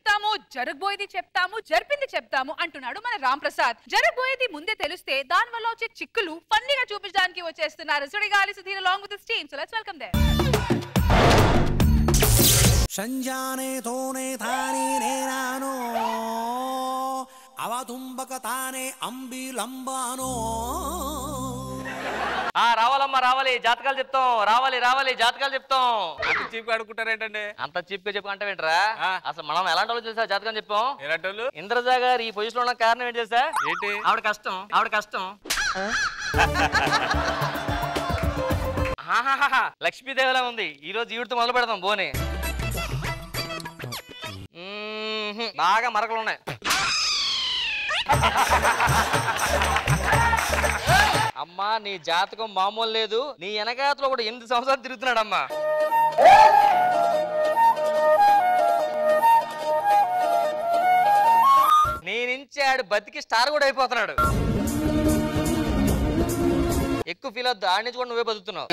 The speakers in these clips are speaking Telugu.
చెప్తాము జరగబోయేది చెప్తాము జరిపింది చెప్తాము అంటున్నాడు మన రామ్ ప్రసాద్ జరగబోయేది ముందే తెలిస్తే దాని వల్ల వచ్చే చిక్కులు ఫన్నీగా చూపించడానికి వచ్చేస్తున్నారు Sudigali Sudheer along with team so let's welcome them ಸಂಜಾನೆ ತೋನೆ ತಾನೇ ನೇನಾನೋ అవతుంబక తానే అంబిలంబానో ఆ రావాలమ్మా రావాలి జాతకాలు చెప్తాం రావాలి రావాలి జాతకాలు చెప్తాం అంత చీప్ గా అడుగుంటారేంటండి అంత చీప్ గా చెప్పంటే వింటరా ఆ. అసలు మనం ఎలాంటి వాళ్ళు తెలుసా జాతకం చెప్పాం ఎలాంటోళ్ళు ఇంద్రజా గారు ఈ పొజిషన్ లో ఉన్న కారణం ఏంటి తెలుసా ఏంటి ఆవిడ కష్టం ఆవిడ కష్టం ఆహాహాహా, లక్ష్మీదేవిలా ఉంది ఈ రోజు ఈవిడతో మొదలు పెడదాం బోని మ్మ్హ్మ్, బాగా మరకలు ఉన్నాయి అమ్మా నీ జాతకం మామూలు లేదు నీ వెనకాతలో కూడా ఎనిమిది సంవత్సరాలు తిరుగుతున్నాడమ్మా నీ నుంచి ఆడు బతికి స్టార్ కూడా అయిపోతున్నాడు ఎక్కువ ఫీల్ అవుద్దు ఆడి నుంచి కూడా నువ్వే బతుకుతున్నావు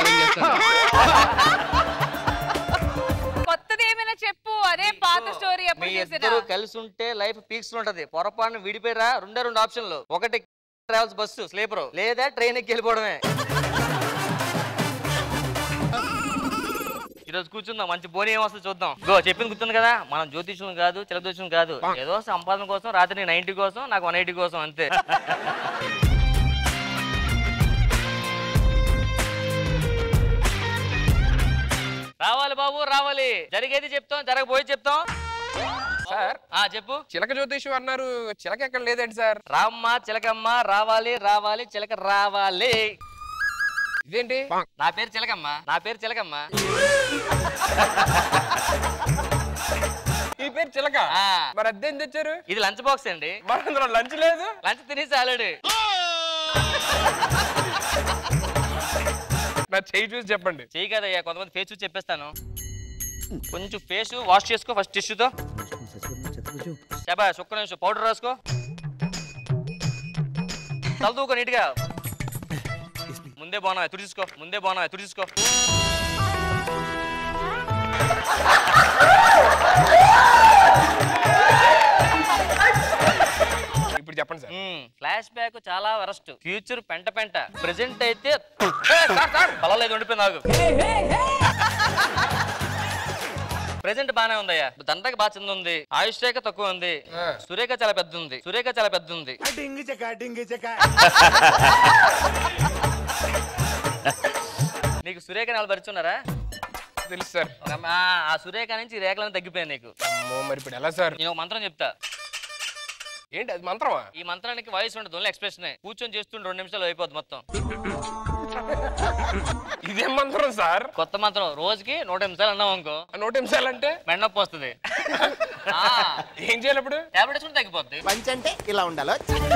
కొత్తది ఏమైనా చెప్పు అదే పాత స్టోరీ మీ ఎప్పుడు ఇద్దరు చూసినా కలిసి ఉంటే లైఫ్ పీక్స్ ఉంటది పొరపాటున విడిపోయిరా రెండే రెండు ఆప్షన్లు ఒకటి ట్రావెల్స్ బస్సు స్లీపర్ లేదా ట్రైన్ ఎక్కి వెళ్ళిపోవడమే ఈరోజు కూర్చుందాం మంచి బోని ఏమొస్తుంది చూద్దాం గో చెప్పింది గుర్తుంది కదా మనం జ్యోతిష్యం కాదు చిలదోషం కాదు ఏదో సంపాదన కోసం రాత్రి నైన్టీ కోసం నాకు వన్ ఎయిటీ కోసం అంతే రావాలి బాబు రావాలి జరిగేది చెప్తాం జరగబోయి చెప్తాం సార్ ఆ చెప్పు చిలక జ్యోతిషం అన్నారు చిలక ఎక్కడ లేదండి సార్ రామ్మ చిలకమ్మ రావాలి రావాలి చిలక రావాలి ఇదేంటి నా పేరు చిలకమ్మ నా పేరు చిలకమ్మ ఈ పేరు చిలక ఆ. మరి అద్దెం తెచ్చారు ఇది లంచ్ బాక్స్ అండి మరి అందులో లంచ్ లేదు లంచ్ తినేసి ఆల్రెడీ నా చేయి చూసి చెప్పండి చెయ్యి కదయ్యా కొంతమంది ఫేస్ చూసి చెప్పేస్తాను కొంచెం ఫేస్ వాష్ చేసుకో ఫస్ట్ టిష్యూతో చెప్పా ఒక్క నిమిషం పౌడర్ రాసుకో తలదూకో నీట్గా ముందే బాగున్నా తుడిచుకో ముందే బాగున్నా తుడిచుకో ఇప్పుడు చెప్పండి సార్ ఫ్లాష్ బ్యాక్ చాలా వరస్ట్ ఫ్యూచర్ పెంట పెంట ప్రెసెంట్ అయితే పర్వాలేదు ఉండిపోయింది నాకు ప్రెసెంట్ బానే ఉందయ్యా దండకి బాగా చిన్న ఉంది ఆయుష్ రేఖ తక్కువ ఉంది ఆ. సురేఖ చాలా పెద్ద ఉంది సురేఖ చాలా పెద్ద ఉంది డింగి చెక డింగి చెక నీకు సురేఖ నాలుగు పరిచున్నారా తెలుసు సార్ ఒక అమ్మ- ఆ, ఆ సురేఖ నుంచి ఈ రేఖలను తగ్గిపోయాయి నీకు అమ్మో మరి ఇప్పుడు ఎలా సార్ నేను ఒక మంత్రం చెప్తా ఏంటి అది మంత్రమా ఈ మంత్రానికి వాయిస్ ఉండదు ఓన్లీ ఎక్స్ప్రెషన్ కూర్చొని చేస్తుంటే రెండు నిమిషాలు అయిపోద్ది మొత్తం ఇదేం మంత్రం సార్ కొత్త మంత్రం రోజుకి నూట నిమిషాలు అన్నాం అనుకో ఆ నూట నిమిషాలు అంటే మెండొప్పి వస్తుంది ఏం చేయాలి ఇప్పుడు టాబ్లెట్ వేసుకుంటే తగ్గిపోద్ది పంచ్ అంటే ఇలా ఉండాలో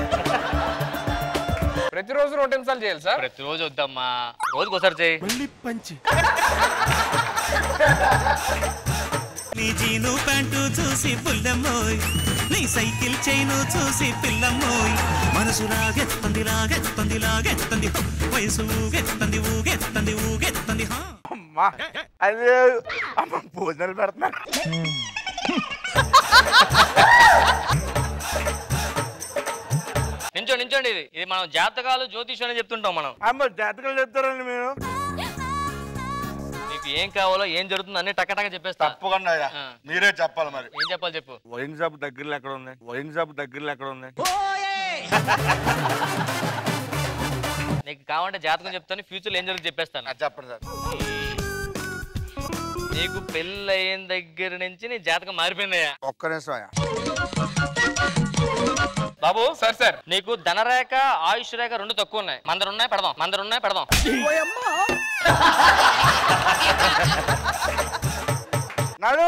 ప్రతిరోజు నూట నిమిషాలు చేయాలి సార్ ప్రతిరోజు వద్దమ్మా రోజుకి ఒకసారి చేయి మళ్ళీ పంచి నీ జీను ప్యాంటు చూసి పుల్లమ్మోయ్ నీ సైకిల్ చైను చూసి పిల్లమ్మోయ్ మనసు లాగెత్తంది లాగెత్తంది లాగెత్తంది హో! వయసు ఊగెత్తంది ఊగెత్తంది ఊగెత్తంది హా అమ్మా అదే అమ్మ భోజనాలు పెడుతున్నారు నించోండి నించోండి ఇది ఇది మనం జాతకాలు జ్యోతిషం అని చెప్తుంటాం మనం అమ్మ జాతకాలు చెప్తారండి మీరు నీకు ఏం కావాలో ఏం జరుగుతుందో అన్ని టక్కటక్క చెప్పేస్తా తప్పకుండా అయ్యా. ఆ. మీరే చెప్పాలి మరి ఏం చెప్పాలి చెప్పు వైన్ షాప్ దగ్గరలో ఎక్కడ ఉంది వైన్ షాప్ దగ్గరలో ఎక్కడ ఉంది నీకు కావాలంటే జాతకం చెప్తాను ఫ్యూచర్లో ఏం జరుగుతుంది చెప్పేస్తాను అది చెప్పండి సార్ నీకు పెళ్ళి అయిన దగ్గర నుంచి నీ జాతకం మారిపోయిందయ్యా ఒక్క నిమిషం అయ్యా బాబు సార్ సార్ నీకు ధనరేఖ ఆయుష్ రేఖ రెండు తక్కువ ఉన్నాయి మందరు ఉన్నాయి పెడదాం మందరు ఉన్నాయి పెడదాం నాడు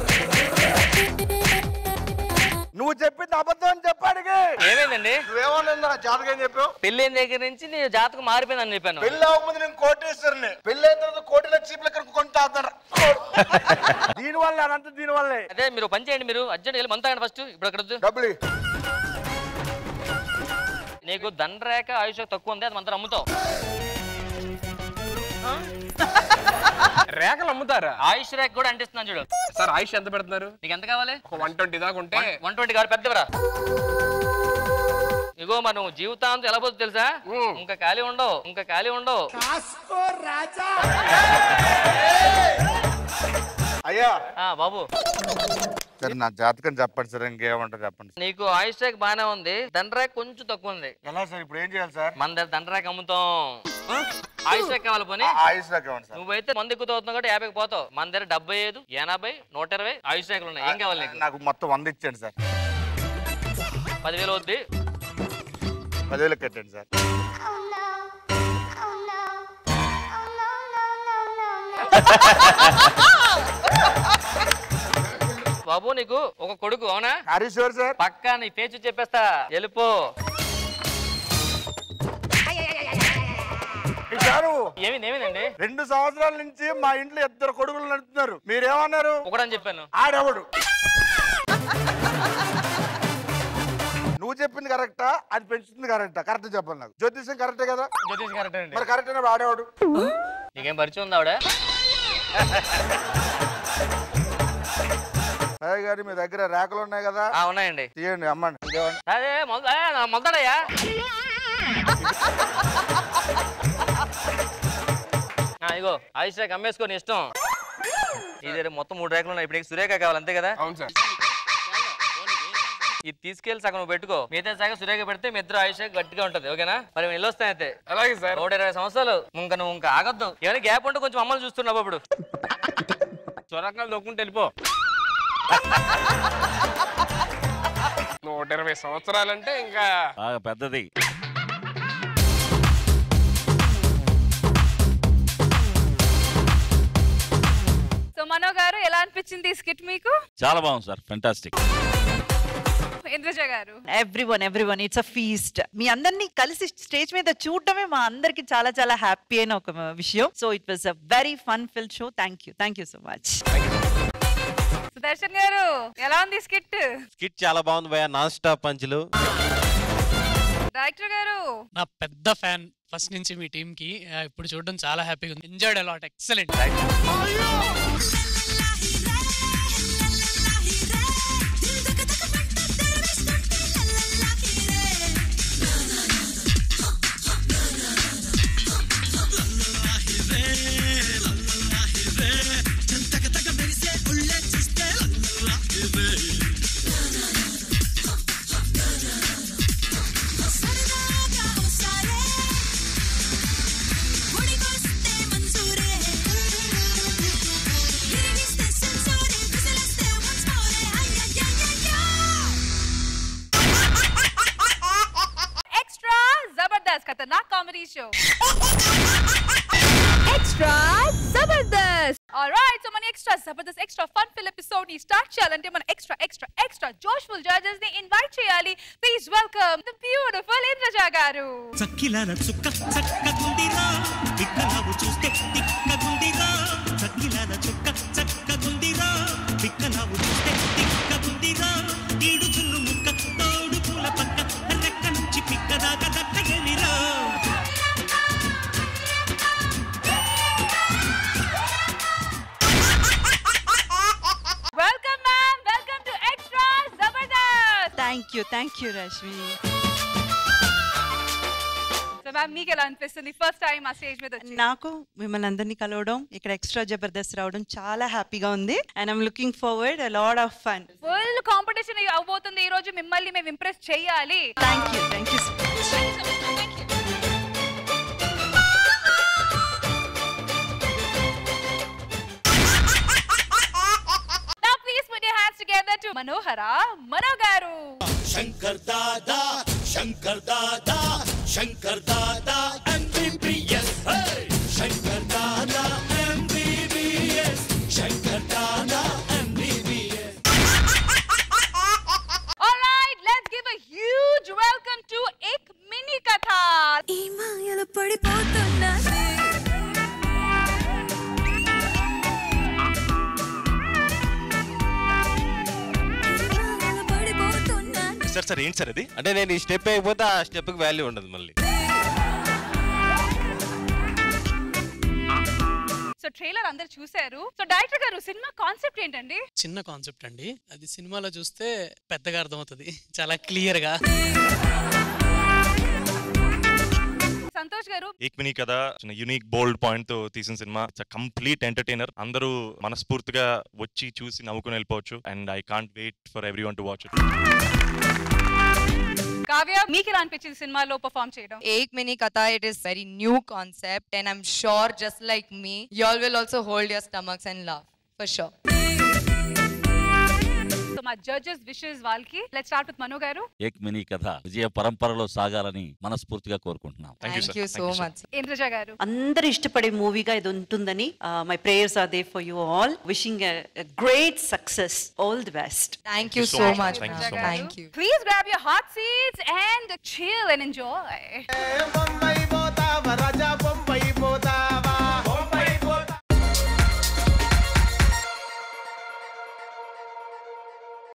నువ్వు చెప్పింది అబద్ధం అని చెప్పాడికి ఏమైందండి నువ్వేమన్నా జాతకం చెప్పావు పెళ్ళి అయిన దగ్గర నుంచి నీ జాతకం మారిపోయిందని చెప్పాను పెళ్ళి అవ్వకముందు నేను కోటేశ్వరుని పెళ్ళి అయిన తర్వాత కోటిలో చీపులు ఇక్కడ కొంటా దీని వల్ల అనంత దీని వల్లే అదే మీరు పని చేయండి మీరు అర్జెంట్ వెళ్ళి మంతా ఫస్ట్ ఇప్పుడు అక్కడ వద్దు. డబ్బులు ఇ. నీకు ధనరేఖ ఆయుష్ తక్కువ ఉంది అది మంత్రం అమ్ముతావు రేఖలు అమ్ముతారా ఆయుష్ రేక్ కూడా అంటిస్తున్నాను చూడు సార్ ఆయుష్ ఎంత పెడుతున్నారు నీకు ఎంత కావాలి ఒక వన్ ట్వంటీ దాకా ఉంటే వన్ ట్వంటీ కాదు పెద్దవరా ఇగో మనం జీవితాంతం ఎలా పోతుంది తెలుసా ఉమ్. ఇంకా ఖాళీ ఉండవు ఇంకా ఖాళీ ఉండవు అయ్యా ఆ బాబు సరే నా జాతకం చెప్పండి సార్ ఇంకేమంటారు చెప్పండి సార్. నీకు ఆయుష్ రేక్ బానే ఉంది దండరాక్ కొంచెం తక్కువ ఉంది ఎలా సార్ ఇప్పుడు ఏం చేయాలి సార్ మన దగ్గర దండరాక్ అమ్ముతాం ఆయుష్ రేక్ కావాలి పోనీ ఆ- ఆయుష్ దాకా ఇవ్వండి సార్ నువ్వైతే మంది ఎక్కువ అవుతున్నావు కాబట్టి యాభైకి పోతావు మన దగ్గర డెబ్బై ఐదు ఎనభై నూట ఇరవై ఆయుష్ రేకులు ఉన్నాయి ఏం కావాలి నీకు నాకు మొత్తం వంద ఇచ్చేయండి సార్ పదివేలు వద్ది పదివేలు కట్టండి సార్ బాబు నీకు ఒక కొడుకు అవునా హరీశ్వర్ సార్ పక్కా నీ పేచు చెప్పేస్తా వెళ్ళిపో సారు ఏమింది ఏమిందండి రెండు సంవత్సరాల నుంచి మా ఇంట్లో ఇద్దరు కొడుకులు నడుపుతున్నారు మీరేమన్నారు ఒకడని చెప్పాను ఆడెవడు నువ్వు చెప్పింది కరెక్టా అది పెంచుతుంది కరెక్టా కరెక్ట్ చెప్పాలి నాకు జ్యోతిష్యం కరెక్టే కదా జ్యోతిష్ కరెక్ట్ అండి మరి కరెక్ట్ అయినప్పుడు ఆడేవాడు నీకేం పరిచయం ఉంది ఆవిడ అయ్య గారి మీ దగ్గర రేఖలు ఉన్నాయి కదా ఆ, ఉన్నాయండి తీయండి అమ్మండి ఇదేమండి అదే మొద మొదడయ్యా ఇగో ఆయుష్ రేఖ అమ్మేసుకో నీ ఇష్టం ఇది మొత్తం మూడు రేఖలు ఉన్నాయి ఇప్పుడు నీకు సురేఖ కావాలి అంతే కదా అవును సార్ ఇది తీసుకెళ్లి సగం నువ్వు పెట్టుకో మిగతా సగం సురేఖ పెడితే మీ ఇద్దరు ఆయుష్ రేఖ గట్టిగా ఉంటది ఓకేనా మరి నేను వెళ్ళొస్తాను అయితే అలాగే సార్ నూట ఇరవై సంవత్సరాలు ఇంకా నువ్వు ఇంకా ఆగొద్దు ఏమైనా గ్యాప్ ఉంటే కొంచెం అమ్మలు చూస్తున్నావు అప్పుడు చొరకాలు దొక్కుంటే వెళ్ళిపో నూట ఇరవై సంవత్సరాలంటే ఇంకా బాగా పెద్దది సో మనో గారు ఎలా అనిపించింది ఈ స్కిట్ మీకు చాలా బాగుంది sir fantastic Indraja garu everyone everyone it's a feast మీ అందరినీ కలిసి స్టేజ్ మీద చూడటమే మా అందరికి చాలా చాలా హ్యాపీ అయిన ఒక విషయం so it was a very fun fill show thank you thank you so much Sudarshan garu ఎలా ఉంది స్కిట్ స్కిట్ చాలా బాగుంది భయ నాన్ స్టాప్ పంచులు డైరెక్టర్ గారు నా పెద్ద ఫ్యాన్ ఫస్ట్ నుంచి మీ టీమ్ కి ఆ, ఇప్పుడు చూడడం చాలా హ్యాపీగా ఉంది enjoyed a lot excellent extra Jabardasth Khatarnak comedy show extra Jabardasth alright so మన extra Jabardasth extra fun fill episode ని స్టార్ట్ చేయాలంటే మన ఎక్స్ట్రా ఎక్స్ట్రా ఎక్స్ట్రా జోష్ఫుల్ జడ్జెస్ ని ఇన్వైట్ చేయాలి please welcome the beautiful Indraja garu చక్కిలాల చుక్క చక్కగుందిరా పిక్కలావు చూస్తే తిక్కగుందిరా చక్కిలాల చుక్క చక్కగుందిరా పిక్కలావు చూస్తే తిక్కగుందిరా ఈడు చున్ను ముక్క తోడు పూల పక్క రెక్క నుంచి పిక్క దాకా దక్కగలిరా welcome ma'am welcome to extra Jabardasth thank you thank you Rashmi so ma'am మీకు ఎలా అనిపిస్తుంది ఫస్ట్ టైం ఆ స్టేజ్ మీద వచ్చి నాకు మిమ్మల్ని అందరినీ కలవడం ఇక్కడ ఎక్స్ట్రా జబర్దస్త్ రావడం చాలా హ్యాపీగా ఉంది and I'm looking forward lot of fun full competition అవబోతుంది ఈ రోజు మిమ్మల్ని మేము ఇంప్రెస్ చేయాలి thank you thank you Now please put your hands together to Manohara Mano garu. Shankar Dada Shankar Dada Shankar Dada MBBS Shankar Dada MBBS Shankar Dada MBBS All right, let's give a huge welcome to Ek Mini Katha. ఈ మాయల పడిపోతున్నది మాయల పడిపోతున్నది సార్ సార్ ఏంటి సార్ ఇది అంటే నేను ఈ స్టెప్ అయిపోతే ఆ స్టెప్ కి వాల్యూ ఉండదు మళ్ళీ సో ట్రైలర్ అందరు చూశారు so director garu cinema concept ఏంటండి చిన్న కాన్సెప్ట్ అండి అది సినిమాలో చూస్తే పెద్దగా అర్థమవుతుంది చాలా క్లియర్ గా సంతోష్ గారు ఏక్మిని కథ చిన్న యూనిక్ బోల్డ్ పాయింట్ తో తీసిన సినిమా కంప్లీట్ ఎంటర్టైనర్ అందరూ మనస్ఫూర్తిగా వచ్చి చూసి నవ్వుకుని వెళ్ళిపోవచ్చు and I can't wait for everyone to watch it Kavya మీకు ఎలా అనిపించింది సినిమాలో పర్ఫామ్ చేయడం Ek Mini Katha, it is very new concept, and I'm sure, just like me, y'all will also hold your stomachs and laugh for sure. So మా జడ్జెస్ విషెస్ వాళ్ళకి let start with Mano garu ఏక్ మినీ కథ విజయ పరంపరలో సాగాలని మనస్ఫూర్తిగా కోరుకుంటున్నాం Thank you so much. Indraja గారు అందరు ఇష్టపడే మూవీగా ఇది ఉంటుందని my prayers are there for you all wishing great success all the best Thank you so much. Thank you so much. Thank you. Please grab your hot seats and chill and enjoy. Mumbai పోతావ రజా